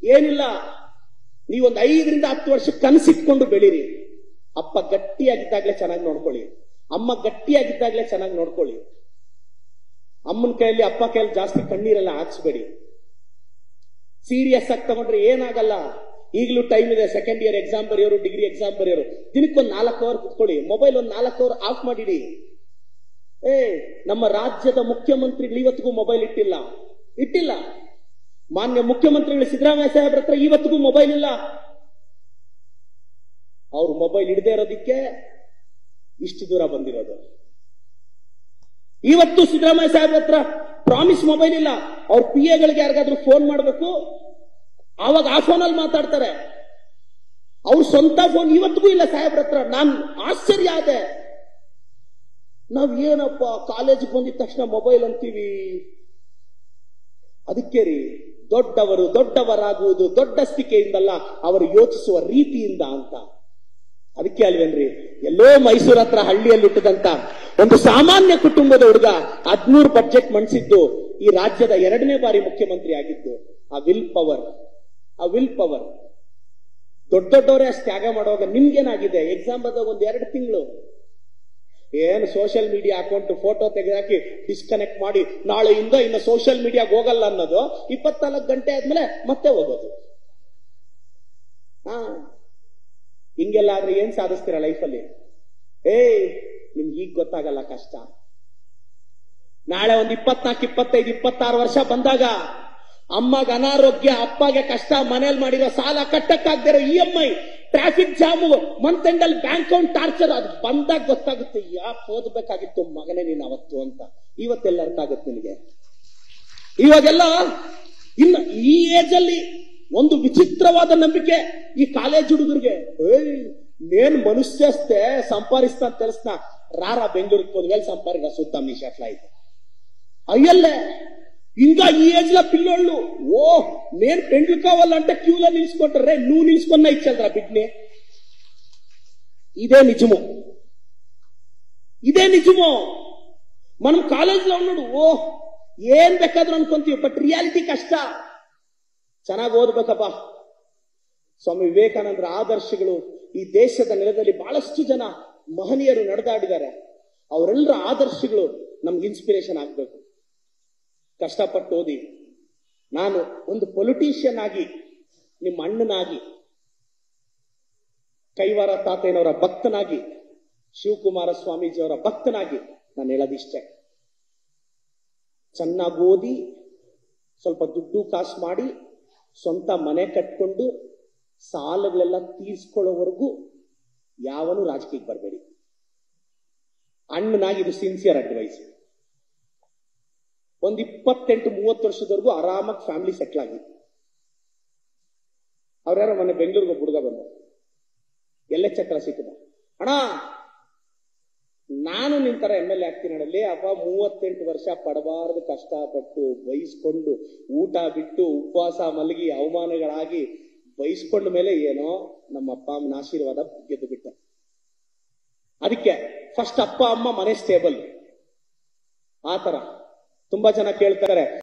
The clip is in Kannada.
ಏನಿಲ್ಲ ನೀವೊಂದು ಐದರಿಂದ ಹತ್ತು ವರ್ಷ ಕನಸಿಟ್ಕೊಂಡು ಬೆಳೀರಿ ಅಪ್ಪ ಗಟ್ಟಿಯಾಗಿದ್ದಾಗ್ಲೇ ಚೆನ್ನಾಗಿ ನೋಡ್ಕೊಳ್ಳಿ ಅಮ್ಮ ಗಟ್ಟಿಯಾಗಿದ್ದಾಗ್ಲೇ ಚೆನ್ನಾಗಿ ನೋಡ್ಕೊಳ್ಳಿ ಅಮ್ಮನ ಕೈಯಲ್ಲಿ ಅಪ್ಪ ಕೈಯಲ್ಲಿ ಜಾಸ್ತಿ ಕಣ್ಣೀರೆಲ್ಲ ಹಾಕ್ಸ್ಬೇಡಿ ಸೀರಿಯಸ್ ಆಗಿ ತಗೊಂಡ್ರೆ ಏನಾಗಲ್ಲ ಈಗಲೂ ಟೈಮ್ ಇದೆ ಸೆಕೆಂಡ್ ಇಯರ್ ಎಕ್ಸಾಮ್ ಬರೆಯೋರು ಡಿಗ್ರಿ ಎಕ್ಸಾಮ್ ಬರೆಯೋರು ದಿನಕ್ಕೊಂದು ನಾಲ್ಕು ಅವರ್ ಕುತ್ಕೊಳ್ಳಿ ಮೊಬೈಲ್ ಒಂದು ನಾಲ್ಕು ಅವರ್ ಆಫ್ ಮಾಡಿಡಿ ಏ ನಮ್ಮ ರಾಜ್ಯದ ಮುಖ್ಯಮಂತ್ರಿಗಳು ಇವತ್ತಿಗೂ ಮೊಬೈಲ್ ಇಟ್ಟಿಲ್ಲ ಇಟ್ಟಿಲ್ಲ ಮಾನ್ಯ ಮುಖ್ಯಮಂತ್ರಿಗಳು ಸಿದ್ದರಾಮಯ್ಯ ಸಾಹೇಬ್ರ ಹತ್ರ ಇವತ್ತಿಗೂ ಮೊಬೈಲ್ ಇಲ್ಲ ಅವ್ರು ಮೊಬೈಲ್ ಇಡದೇ ಇರೋದಿಕ್ಕೆ ಇಷ್ಟು ದೂರ ಬಂದಿರೋದು ಇವತ್ತು ಸಿದ್ದರಾಮಯ್ಯ ಸಾಹೇಬ್ರ ಹತ್ರ ಪ್ರಾಮಿಸ್ ಮೊಬೈಲ್ ಇಲ್ಲ ಅವ್ರ ಪಿ ಎಗಳಿಗೆ ಯಾರಿಗಾದ್ರೂ ಫೋನ್ ಮಾಡಬೇಕು ಆವಾಗ ಆ ಫೋನಲ್ಲಿ ಮಾತಾಡ್ತಾರೆ ಅವ್ರ ಸ್ವಂತ ಫೋನ್ ಇವತ್ತಿಗೂ ಇಲ್ಲ ಸಾಹೇಬ್ರ ಹತ್ರ ನಾನು ಆಶ್ಚರ್ಯ ಆದೆ ನಾವ್ ಏನಪ್ಪ ಕಾಲೇಜಿಗೆ ಬಂದಿದ ತಕ್ಷಣ ಮೊಬೈಲ್ ಅಂತೀವಿ ಅದಕ್ಕೆ ರೀ ದೊಡ್ಡವರು ದೊಡ್ಡವರಾಗುವುದು ದೊಡ್ಡಸ್ತಿಕೆಯಿಂದಲ್ಲ ಅವರು ಯೋಚಿಸುವ ರೀತಿಯಿಂದ ಅಂತ ಅದಕ್ಕೆ ಅಲ್ವೇನ್ರಿ ಎಲ್ಲೋ ಮೈಸೂರ್ ಹತ್ರ ಹಳ್ಳಿಯಲ್ಲಿ ಹುಟ್ಟಿದಂತ ಒಂದು ಸಾಮಾನ್ಯ ಕುಟುಂಬದ ಹುಡುಗ ಹದ್ನೂರು ಬಡ್ಜೆಟ್ ಮಂಡಿಸಿದ್ದು ಈ ರಾಜ್ಯದ ಎರಡನೇ ಬಾರಿ ಮುಖ್ಯಮಂತ್ರಿ ಆಗಿದ್ದು ಆ ವಿಲ್ ಪವರ್ ಆ ವಿಲ್ ಪವರ್ ದೊಡ್ಡ ದೊಡ್ಡವರೇ ಅಷ್ಟು ತ್ಯಾಗ ಮಾಡುವಾಗ ನಿಮ್ಗೇನಾಗಿದೆ ಎಕ್ಸಾಮ್ ಬರೆದಾಗ ಒಂದ್ ಎರಡು ತಿಂಗಳು ಏನು ಸೋಷಿಯಲ್ ಮೀಡಿಯಾ ಅಕೌಂಟ್ ಫೋಟೋ ತೆಗೆದಾಕಿ ಡಿಸ್ಕನೆಕ್ಟ್ ಮಾಡಿ ನಾಳೆಯಿಂದ ಇನ್ನು ಸೋಷಿಯಲ್ ಮೀಡಿಯಾಗ ಹೋಗಲ್ಲ ಅನ್ನೋದು ಇಪ್ಪತ್ನಾಲ್ಕು ಗಂಟೆ ಆದ್ಮೇಲೆ ಮತ್ತೆ ಹೋಗೋದು ಹಾ ಹಿಂಗೆಲ್ಲ ಆದ್ರೆ ಏನ್ ಸಾಧಿಸ್ತೀರ ಲೈಫಲ್ಲಿ ಏಯ್ ನಿಮ್ಗೆ ಈಗ ಗೊತ್ತಾಗಲ್ಲ ಕಷ್ಟ ನಾಳೆ ಒಂದ್ ಇಪ್ಪತ್ನಾಲ್ಕು ಇಪ್ಪತ್ತೈದು ಇಪ್ಪತ್ತಾರು ವರ್ಷ ಬಂದಾಗ ಅಮ್ಮಗ ಅನಾರೋಗ್ಯ ಅಪ್ಪಗೆ ಕಷ್ಟ ಮನೇಲಿ ಮಾಡಿರೋ ಸಾಲ ಕಟ್ಟಕ್ಕಾಗ್ದಿರೋ E M I traffic jam month end ಅಲ್ಲಿ ಬ್ಯಾಂಕ್ ಅಕೌಂಟ್ ಟಾರ್ಚರ್ ಅದು ಬಂದಾಗ ಗೊತ್ತಾಗುತ್ತೆ ಯಾಕೆ ಓದ್ಬೇಕಾಗಿತ್ತು ಮಗನೇ ನೀನು ಅವತ್ತು ಅಂತ ಇವತ್ತೆಲ್ಲ ಅರ್ಥ ಆಗುತ್ತೆ ನಿನಗೆ ಇವಾಗೆಲ್ಲ ಇನ್ನು ಈ ಏಜ್ ಅಲ್ಲಿ ಒಂದು ವಿಚಿತ್ರವಾದ ನಂಬಿಕೆ ಈ ಕಾಲೇಜ್ ಹುಡುಗರಿಗೆ ಏಯ್ ನೇನ್ ಮನುಷ್ಯಸ್ತೆ ಸಂಪಾದಿಸ್ತಾ ಅಂತ ತಿಳಿಸ್ನ ರಾರ ಬೆಂಗಳೂರಿಗೆ ಹೋದ್ಮೇಲೆ ಸಂಪಾದಿಕ ಸುತ್ತ మీ షెట్ల అయితే అయ్యల్లే ఇంకా ఈ ఏజ్ లో పిల్లోళ్ళు ఓ నేను పెండ్లు కావాలంటే క్యూలో నిలుచుకుంటారే నువ్వు నిలుచుకున్నా ఇచ్చారా బిడ్ని ఇదే నిజము ఇదే నిజము మనం కాలేజీలో ఉన్నాడు ఓ ಏನ್ ಬೇಕಾದ್ರೂ ಅನ್ಕೊಂತೀವಿ ಬಟ್ ರಿಯಾಲಿಟಿ ಕಷ್ಟ ಚೆನ್ನಾಗಿ ಓದ್ಬೇಕಪ್ಪ ಸ್ವಾಮಿ ವಿವೇಕಾನಂದರ ಆದರ್ಶಗಳು ಈ ದೇಶದ ನೆಲದಲ್ಲಿ ಬಹಳಷ್ಟು ಜನ ಮಹನೀಯರು ನಡೆದಾಡಿದ್ದಾರೆ ಅವರೆಲ್ಲರ ಆದರ್ಶಗಳು ನಮ್ಗೆ ಇನ್ಸ್ಪಿರೇಷನ್ ಆಗ್ಬೇಕು ಕಷ್ಟಪಟ್ಟು ಓದಿ ನಾನು ಒಂದು ಪೊಲಿಟಿಷಿಯನ್ ಆಗಿ ನಿಮ್ಮ ಅಣ್ಣನಾಗಿ ಕೈವಾರ ತಾತಯ್ಯನವರ ಭಕ್ತನಾಗಿ ಶಿವಕುಮಾರ ಸ್ವಾಮೀಜಿಯವರ ಭಕ್ತನಾಗಿ ನಾನು ಹೇಳೋದಿಷ್ಟೇ ಚೆನ್ನಾಗಿ ಓದಿ ಸ್ವಲ್ಪ ದುಡ್ಡು ಕಾಸು ಮಾಡಿ ಸ್ವಂತ ಮನೆ ಕಟ್ಕೊಂಡು ಸಾಲಗಳೆಲ್ಲ ತೀರ್ಸ್ಕೊಳ್ಳೋವರೆಗೂ ಯಾವನು ರಾಜಕೀಯಕ್ಕೆ ಬರಬೇಡಿ ಅಣ್ಣನಾಗಿ ಇದು ಸಿನ್ಸಿಯರ್ ಅಡ್ವೈಸ್ ಒಂದ್ ಇಪ್ಪತ್ತೆಂಟು ಮೂವತ್ತು ವರ್ಷದವರೆಗೂ ಆರಾಮಾಗಿ ಫ್ಯಾಮಿಲಿ ಸೆಟ್ಲ್ ಆಗಿ ಅವ್ರ್ಯಾರೋ ಮೊನ್ನೆ ಬೆಂಗಳೂರಿಗೆ ಒಬ್ಬ ಹುಡುಗ ಬಂದ ಎಲ್ಲೇ ಚಕ್ರ ಸಿಕ್ಕಿದ ಅಣ್ಣ ನಾನು ನಿನ್ ತರ ಎಮ್ ಎಲ್ ಎ ಆಗ್ತೀನಿ ಅಣ್ಣಲ್ಲಿ ಅಪ್ಪ ಮೂವತ್ತೆಂಟು ವರ್ಷ ಪಡಬಾರದು ಕಷ್ಟಪಟ್ಟು ಬೈಸ್ಕೊಂಡು ಊಟ ಬಿಟ್ಟು ಉಪವಾಸ ಮಲಗಿ ಅವಮಾನಗಳಾಗಿ ಬೈಸ್ಕೊಂಡ ಮೇಲೆ ಏನೋ ನಮ್ಮ ಅಪ್ಪ ಅಮ್ಮನ ಆಶೀರ್ವಾದ ಗೆದ್ದು ಬಿಟ್ಟ ಅದಕ್ಕೆ ಫಸ್ಟ್ ಅಪ್ಪ ಅಮ್ಮ ಮನೆ ಸ್ಟೇಬಲ್ ಆ ತರ ತುಂಬಾ ಜನ ಕೇಳ್ತಾರೆ